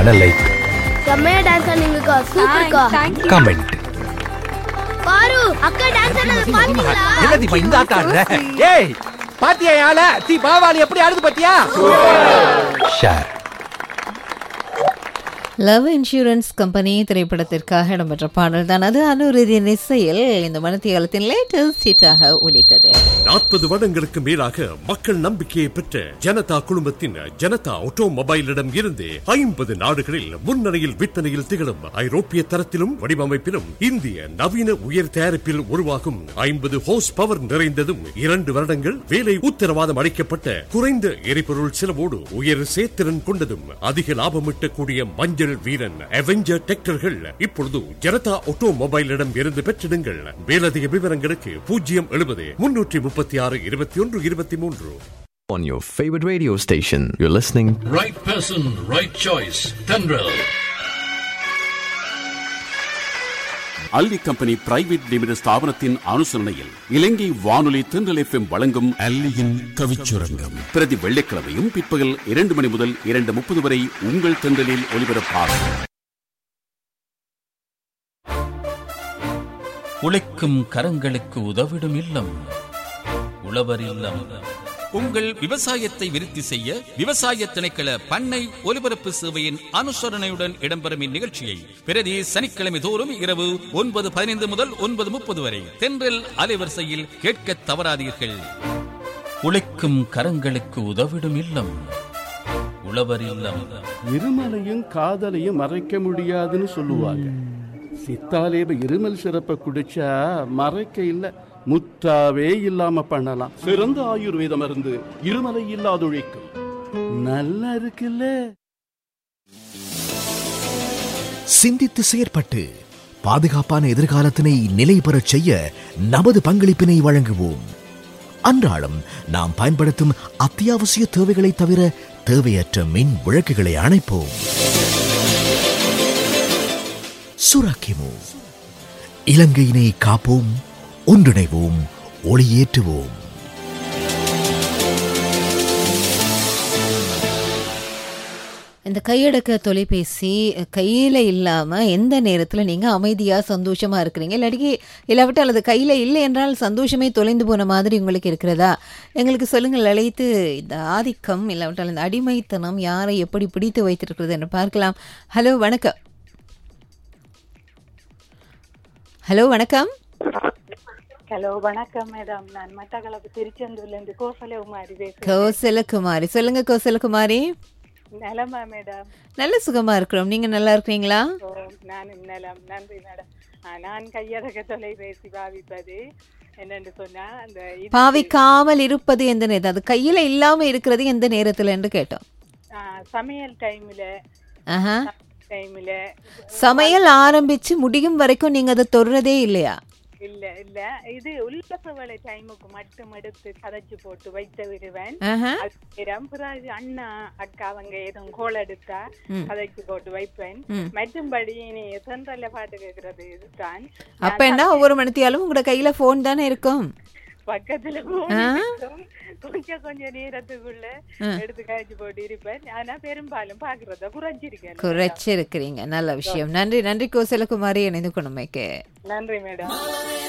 சரியான லைக் செம்மையா டான்ஸ் ஆனீங்கக்கா சூப்பர்க்கா கமெண்ட் பாரு அக்கா டான்ஸ் ஆனது பாத்தீங்களா என்னது இப்ப இந்த ஆட்டம் ஆடுற? ஏய் பாத்தியா யால சி பாவாலி எப்படி ஆடுது பாத்தியா ஷேர் லவ் இன்சூரன்ஸ் கம்பெனி திரைப்படத்திற்காக இடம்பெற்ற பாடல் தான் அது அனுருதியின் இசையில் இந்த மனத்தியாலத்தின் லேட்டஸ்ட் ஹிட்டாக ஒலித்தது நாற்பது வருடங்களுக்கு மேலாக மக்கள் நம்பிக்கையை பெற்ற ஜனதா குழுமத்தின் ஜனதா ஆட்டோமொபைலிடம் இருந்து ஐம்பது நாடுகளில் முன்னணியில் விற்பனையில் திகழும் ஐரோப்பிய தரத்திலும் வடிவமைப்பிலும் இந்திய நவீன உயர் தயாரிப்பில் உருவாகும் ஐம்பது ஹோஸ் பவர் நிறைந்ததும் இரண்டு வருடங்கள் வேலை உத்தரவாதம் அளிக்கப்பட்ட குறைந்த எரிபொருள் செலவோடு உயர் சேத்திறன் கொண்டதும் அதிக லாபமிட்டக்கூடிய மஞ்சள் வீரன் அவெஞ்சர் டிராக்டர்கள் இப்பொழுது ஜனதா ஆட்டோமொபைலிடம் இருந்து பெற்றிடுங்கள் மேலதிக விவரங்களுக்கு பூஜ்ஜியம் எழுபது முன்னூற்றி முப்பத்தி ஆறு இருபத்தி ஒன்று இருபத்தி மூன்று On your favorite radio station, you're listening Right person, right choice. Tendril. Alli company private limited ஸ்தாபனத்தின் அனுசரணையில் இலங்கை வானொலி தென்றல் எஃப்எம் வழங்கும் அல்லியின் கவிச்சுரங்கம் பிரதி வெள்ளிக்கிழமையும் பிற்பகல் இரண்டு மணி முதல் இரண்டு முப்பது வரை உங்கள் தென்றலில் ஒலிபரப்பாகும் உழைக்கும் கரங்களுக்கு உதவிடும் இல்லம் உழவர் இல்லம் உங்கள் விவசாயத்தை விருத்தி செய்ய விவசாய திணைக்கள பண்ணை ஒலிபரப்பு சேவையின் அனுசரணையுடன் இடம்பெறும் இந்நிகழ்ச்சியை பிரதி சனிக்கிழமை தோறும் இரவு ஒன்பது பதினைந்து முதல் ஒன்பது முப்பது வரை தென்றல் அலைவரிசையில் கேட்க தவறாதீர்கள் உழைக்கும் கரங்களுக்கு உதவிடும் இல்லம் உழவர் இல்லம் இருமலையும் காதலையும் மறைக்க முடியாதுன்னு சொல்லுவாங்க சித்தாலேப இருமல் சிறப்பை குடிச்சா மறைக்க இல்ல முத்தாவே இல்லாம பண்ணலாம் சிறந்த ஆயுர்வேத மருந்து இருமலை இல்லாதொழிக்கும் நல்லா இருக்குல்ல சிந்தித்து செயற்பட்டு பாதுகாப்பான எதிர்காலத்தினை நிலை பெறச் செய்ய நமது பங்களிப்பினை வழங்குவோம் அன்றாடம் நாம் பயன்படுத்தும் அத்தியாவசிய தேவைகளை தவிர தேவையற்ற மின் விளக்குகளை அணைப்போம் சுராக்கிமோ இலங்கையினை காப்போம் ஒன்றிணைவோம் ஒளியேற்றுவோம் இந்த கையடக்க தொலைபேசி கையில் இல்லாமல் எந்த நேரத்தில் நீங்கள் அமைதியாக சந்தோஷமாக இருக்கிறீங்க இல்லாட்டி இல்லாவிட்டு அல்லது கையில் இல்லை என்றால் சந்தோஷமே தொலைந்து போன மாதிரி உங்களுக்கு இருக்கிறதா எங்களுக்கு சொல்லுங்கள் அழைத்து இந்த ஆதிக்கம் இல்லாவிட்டால் இந்த அடிமைத்தனம் யாரை எப்படி பிடித்து வைத்திருக்கிறது என்று பார்க்கலாம் ஹலோ வணக்கம் ஹலோ வணக்கம் ஹலோ வணக்கம் மேடம் நான் மட்டக்களப்பு திருச்செந்தூர்ல இருந்து கோசலகுமாரி பேசுறேன் கோசலகுமாரி சொல்லுங்க கோசலகுமாரி நலமா மேடம் நல்ல சுகமா இருக்கிறோம் நீங்க நல்லா இருக்கிறீங்களா ஓ, நானும் நலம் நன்றி மேடம் ஆ, நான் கையடக்க தொலைபேசி பாவிப்பது என்னன்னு சொன்னா அந்த இது- பாவிக்காமல் இருப்பது எந்த நேரம் அது கையில இல்லாம இருக்கிறது எந்த நேரத்துல என்று கேட்டோம் ஆ, சமையல் டைம்ல ஆஹா. டைம்ல சமையல் ஆரம்பிச்சு முடியும் வரைக்கும் நீங்க அதை தொடுறதே இல்லையா இல்ல இல்ல இது உல்லாச வேலை டைமுக்கு மட்டும் எடுத்து கதைச்சு போட்டு வைத்து விடுவேன் ஆஹா. அது நேரம் பிறகு அண்ணா அக்கா அவங்க எதுவும் கோல் எடுத்தா ம். கதைச்சு போட்டு வைப்பேன் ம். மற்றும்படி நீ சென்ட்ரல்ல பாட்டு கேட்கறது இதுதான் அப்ப என்ன ஒவ்வொரு மணித்தியாலும் உங்களோட கையில போன் தானே இருக்கும் பக்கத்துல ஆ? போன் கொஞ்சம் கொஞ்சம் நேரத்துக்குள்ள ஆ. எடுத்து காய்ச்சி போட்டு இருப்பேன் ஆனா பெரும்பாலும் பாக்குறத குறைஞ்சிருக்கேன் குறைச்சிருக்கிறீங்க நல்ல விஷயம் நன்றி நன்றி கோசலகுமாரி இணைந்து கொண்டுமைக்கு நன்றி மேடம்